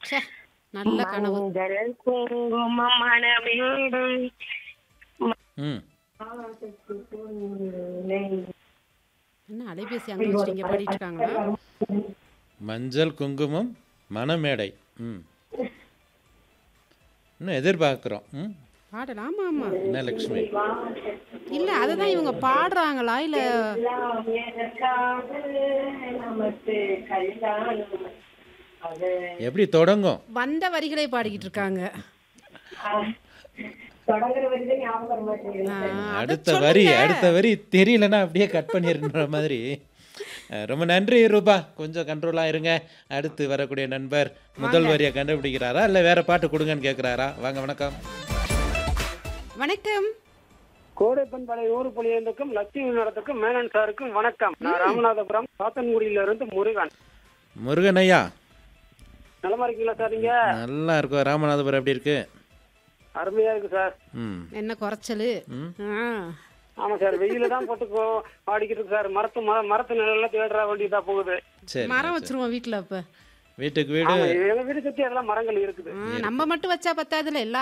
ச்சே நல்ல கனவு மஞ்சள் குங்குமம் மணமேடை ம் மாதத்து பொன்னை. என்ன அலைபேசி அங்கே வச்சுட்டீங்க பாடிட்டு இருக்காங்களா மஞ்சள் குங்குமம் மணமேடை ம் இன்னும் எதிர்பார்க்குறோம் ம் பாடலாம் ஆமா ஆமா என்ன லக்ஷ்மி இல்ல அதுதான் இவங்க பாடுறாங்களா இல்ல எல்லாம் எதற்காக நமக்கு கல்யாணம் அது எப்படி தொடங்கும் வந்த வரிகளை பாடிக்கிட்டு இருக்காங்க தொடங்குற வரைக்கும் ஞாபகம் வர மாட்டேங்குது ஆ, அத அடுத்த சொல்லுங்க. வரி அடுத்த வரி தெரியலன்னா அப்படியே கட் பண்ணிருன்ற மாதிரி அஹ், ரொம்ப நன்றி ரூபா கொஞ்சம் கண்ட்ரோலாக இருங்க அடுத்து வரக்கூடிய நண்பர் முதல் வரியை கண்டுபிடிக்கிறாரா இல்லை வேற பாட்டு கொடுங்கன்னு கேட்குறாரா வாங்க வணக்கம் வணக்கம் கோடைப்பன் படை ஊர் புலியந்துக்கும் லட்சுமி நடத்துக்கும் மேனன் சாருக்கும் வணக்கம் நான் ராமநாதபுரம் சாத்தன்குடியில இருந்து முருகன் முருகன் ஐயா நலமா இருக்கீங்களா சார் நீங்க நல்லா இருக்கும் ராமநாதபுரம் எப்படி இருக்கு அருமையா இருக்கு சார் ம் என்ன குறைச்சலு ம். ஆ, ஆமா சார் வெயில தான் போட்டு போ- பாடிக்கிட்டு இருக்கு சார் மரத்து மர- மரத்து நிழல்ல தேடுற வேண்டியதா போகுது சரி மரம் வச்சிருவோம் வீட்டுல அப்ப வீட்டுக்கு வீடு ஆமா எங்க வீடு சுத்தி அதெல்லாம் மரங்கள் இருக்குது ஆ, நம்ம மட்டும் வச்சா பத்தாதுல எல்லா